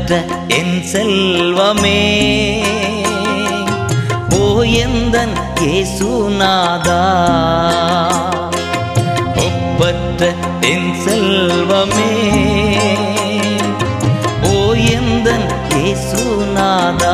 ஒப்பற்ற என் செல்வமே ஓ எந்தன் இயேசுநாதா ஒப்பற்ற என் செல்வமே ஓ எந்தன் இயேசுநாதா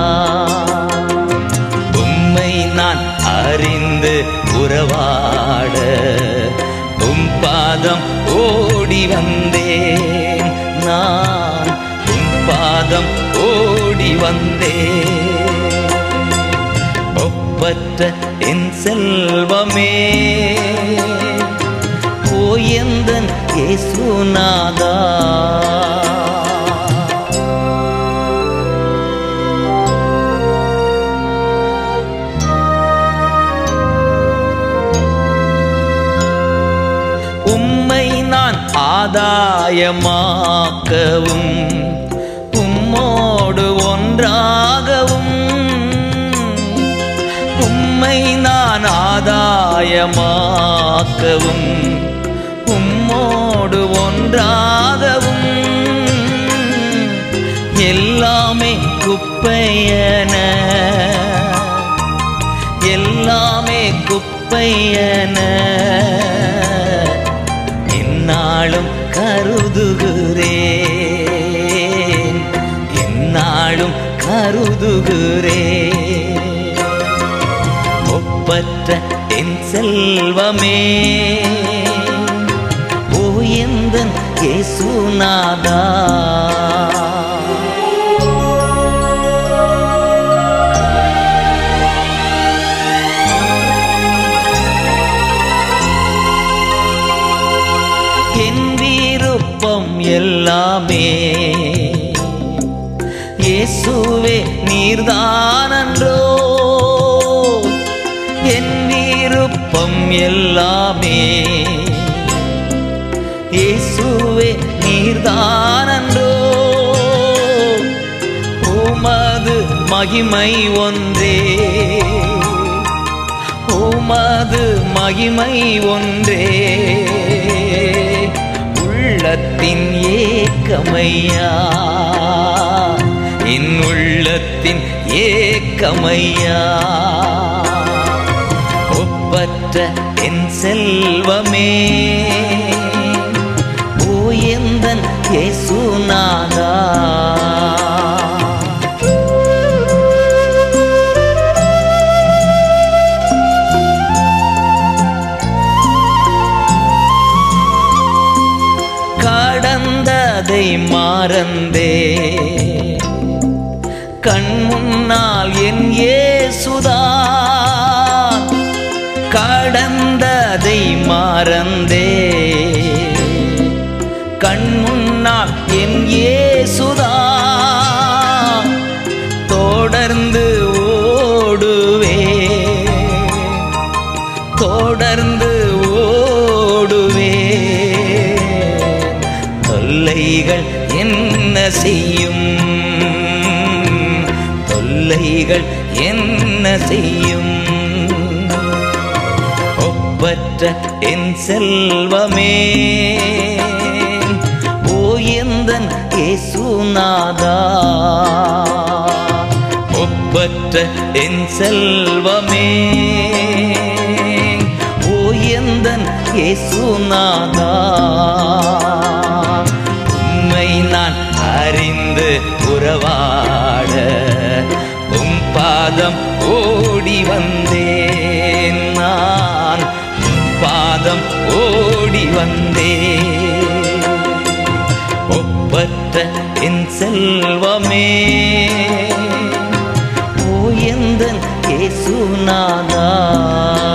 உம்மை நான் அறிந்து உறவாட உம் பாதம் ஓடி வந்தேன் நான் உம் பாதம் ஓடி வந்தேன் ஒப்பற்ற என் செல்வமே ஓ எந்தன் இயேசுநாதா உம்மை நான் ஆதாயமாக்கவும் உம்மோடு ஒன்றாகவும் உம்மை நான் ஆதாயமாக்கவும் உம்மோடு ஒன்றாகவும் எல்லாமே குப்பையன எல்லாமே குப்பையன என்னாலும் கருதுகிறேன் என்னாலும் கருதுகிறேன் ஒப்பற்ற என் செல்வமே ஓ எந்தன் இயேசுநாதா என் விருப்பம் எல்லாமே இயேசுவே நீர்தானன்றோ என் விருப்பம் எல்லாமே இயேசுவே நீர்தானன்றோ உமது மகிமை ஒன்றே உமது மகிமை ஒன்றே உள்ளத்தின் ஏக்கமையா என் உள்ளத்தின் ஏக்கமையா ஒப்பற்ற என் செல்வமே ஓ எந்தன் இயேசுநாதா கடந்ததை மறந்தே கண் முன்னால் என் ஏசுதான் கடந்ததை மறந்தே கண் முன்னால் என் ஏசுதான் தொடர்ந்து ஓடுவே தொடர்ந்து ஓடுவே தொல்லைகள் என்ன செய்யும் தொல்லைகள் என்ன செய்யும் ஒப்பற்ற என் செல்வமே ஓ எந்தன் இயேசுநாதா ஒப்பற்ற என் செல்வமே ஓ எந்தன் இயேசுநாதா உம்மை நான் அறிந்து உறவாட உம் பாதம் ஓடி வந்தேன் நான் உம் பாதம் ஓடி வந்தேன் ஒப்பற்ற என் செல்வமே ஓ எந்தன் இயேசுநாதா